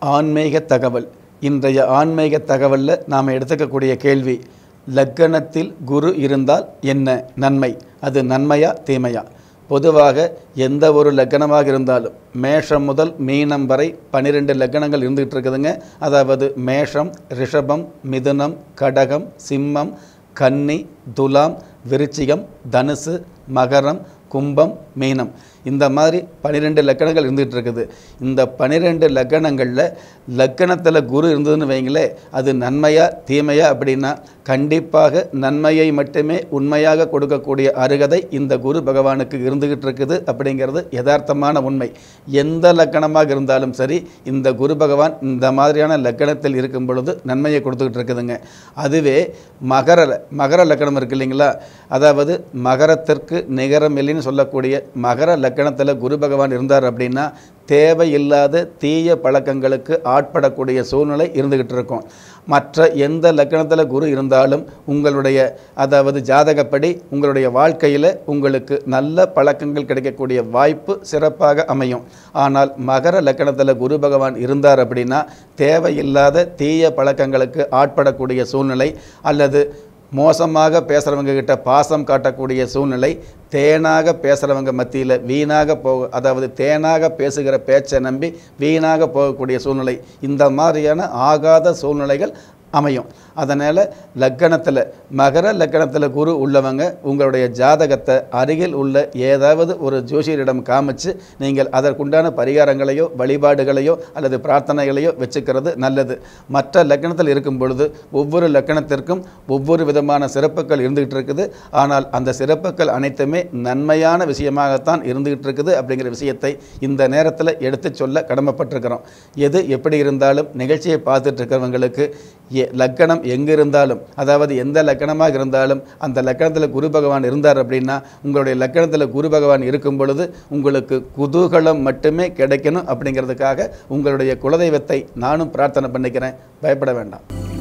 ஆன்மீக தகவல் இன்றைய ஆன்மீக தகவலில் நாம் எடுத்துக்கக்கூடிய கேள்வி லக்கணத்தில் குரு இருந்தால் என்ன நன்மை அது நன்மையா தீமையா பொதுவாக எந்த ஒரு லக்கணமாக இருந்தாலும் மேஷம் முதல் மீனம் வரை பன்னிரெண்டு லக்கணங்கள் இருந்துகிட்டு இருக்குதுங்க அதாவது மேஷம் ரிஷபம் மிதுனம் கடகம் சிம்மம் கன்னி துலாம் விருச்சிகம் தனுசு மகரம் கும்பம் மீனம் இந்த மாதிரி பன்னிரெண்டு லக்கணங்கள் இருந்துகிட்டு இருக்குது இந்த பன்னிரெண்டு லக்கணங்களில் லக்கணத்தில் குரு இருந்ததுன்னு வைங்களே அது நன்மையா தீமையா அப்படின்னா கண்டிப்பாக நன்மையை மட்டுமே உண்மையாக கொடுக்கக்கூடிய அருகதை இந்த குரு பகவானுக்கு இருந்துகிட்டு இருக்குது அப்படிங்கிறது யதார்த்தமான உண்மை எந்த லக்கணமாக இருந்தாலும் சரி இந்த குரு பகவான் இந்த மாதிரியான லக்கணத்தில் இருக்கும் பொழுது நன்மையை கொடுத்துக்கிட்டு இருக்குதுங்க அதுவே மகர மகர லக்கணம் இருக்கு இல்லைங்களா அதாவது மகரத்திற்கு நிகரம் இல்லைன்னு சொல்லக்கூடிய மகர லக்கணத்தில் குரு பகவான் இருந்தார் அப்படின்னா தேவையில்லாத தீய பழக்கங்களுக்கு ஆட்படக்கூடிய சூழ்நிலை இருந்துக்கிட்டு இருக்கும் மற்ற எந்த லக்கணத்தில் குரு இருந்தாலும் உங்களுடைய அதாவது ஜாதகப்படி உங்களுடைய வாழ்க்கையில் உங்களுக்கு நல்ல பழக்கங்கள் கிடைக்கக்கூடிய வாய்ப்பு சிறப்பாக அமையும் ஆனால் மகர லக்கணத்தில் குரு பகவான் இருந்தார் அப்படின்னா தேவையில்லாத தீய பழக்கங்களுக்கு ஆட்படக்கூடிய சூழ்நிலை அல்லது மோசமாக பேசுகிறவங்க கிட்ட பாசம் காட்டக்கூடிய சூழ்நிலை தேனாக பேசுகிறவங்க மத்தியில் வீணாக போக அதாவது தேனாக பேசுகிற பேச்சை நம்பி வீணாக போகக்கூடிய சூழ்நிலை இந்த மாதிரியான ஆகாத சூழ்நிலைகள் அமையும் அதனால் லக்கணத்தில் மகர லக்கணத்தில் குரு உள்ளவங்க உங்களுடைய ஜாதகத்தை அருகில் உள்ள ஏதாவது ஒரு ஜோசியரிடம் காமிச்சு நீங்கள் அதற்குண்டான பரிகாரங்களையோ வழிபாடுகளையோ அல்லது பிரார்த்தனைகளையோ வச்சுக்கிறது நல்லது மற்ற லக்கணத்தில் இருக்கும் பொழுது ஒவ்வொரு லக்கணத்திற்கும் ஒவ்வொரு விதமான சிறப்புகள் இருந்துகிட்டு இருக்குது ஆனால் அந்த சிறப்புகள் அனைத்துமே நன்மையான விஷயமாகத்தான் இருந்துகிட்டு இருக்குது அப்படிங்கிற விஷயத்தை இந்த நேரத்தில் எடுத்து சொல்ல கடமைப்பட்டிருக்கிறோம் எது எப்படி இருந்தாலும் நிகழ்ச்சியை பார்த்துட்டு இருக்கிறவங்களுக்கு எ- லக்கணம் எங்கே இருந்தாலும் அதாவது எந்த லக்கணமாக இருந்தாலும் அந்த லக்கணத்தில் குரு பகவான் இருந்தார் அப்படின்னா உங்களுடைய லக்கணத்தில் குரு பகவான் இருக்கும் பொழுது உங்களுக்கு குதூகலம் மட்டுமே கிடைக்கணும் அப்படிங்கிறதுக்காக உங்களுடைய குலதெய்வத்தை நானும் பிரார்த்தனை பண்ணிக்கிறேன் பயப்பட வேண்டாம்